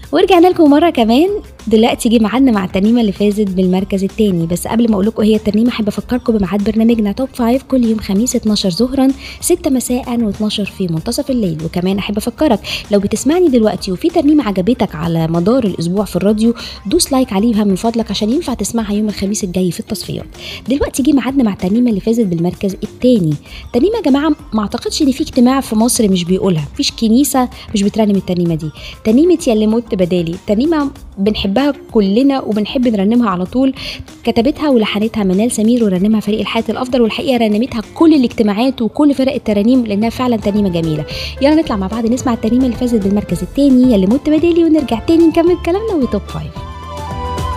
ورجعنا لكم مرة كمان دلوقتي جه ميعادنا مع الترنيمة اللي فازت بالمركز الثاني بس قبل ما اقول لكم هي الترنيمة احب افكركم بميعاد برنامجنا توب 5 كل يوم خميس 12 ظهرا 6 مساء و12 في منتصف الليل وكمان احب افكرك لو بتسمعني دلوقتي وفي ترنيمة عجبتك على مدار الاسبوع في الراديو دوس لايك عليها من فضلك عشان ينفع تسمعها يوم الخميس الجاي في التصفيات دلوقتي جه ميعادنا مع الترنيمة اللي فازت بالمركز الثاني ترنيمة يا جماعة ما اعتقدش ان في اجتماع في مصر مش بيقولها مفيش كنيسة مش بترنم الترنيمة دي ترنيمة يا اللي مت بدالي ترنيمة بنحبها كلنا وبنحب نرنمها على طول كتبتها ولحنتها منال سمير ورنمها فريق الحياة الأفضل والحقيقة رنمتها كل الاجتماعات وكل فرق الترانيم لأنها فعلا ترنيمة جميلة يلا نطلع مع بعض نسمع الترنيمة اللي فازت بالمركز الثاني يا اللي مت بدالي ونرجع تاني نكمل كلامنا وتوب فايف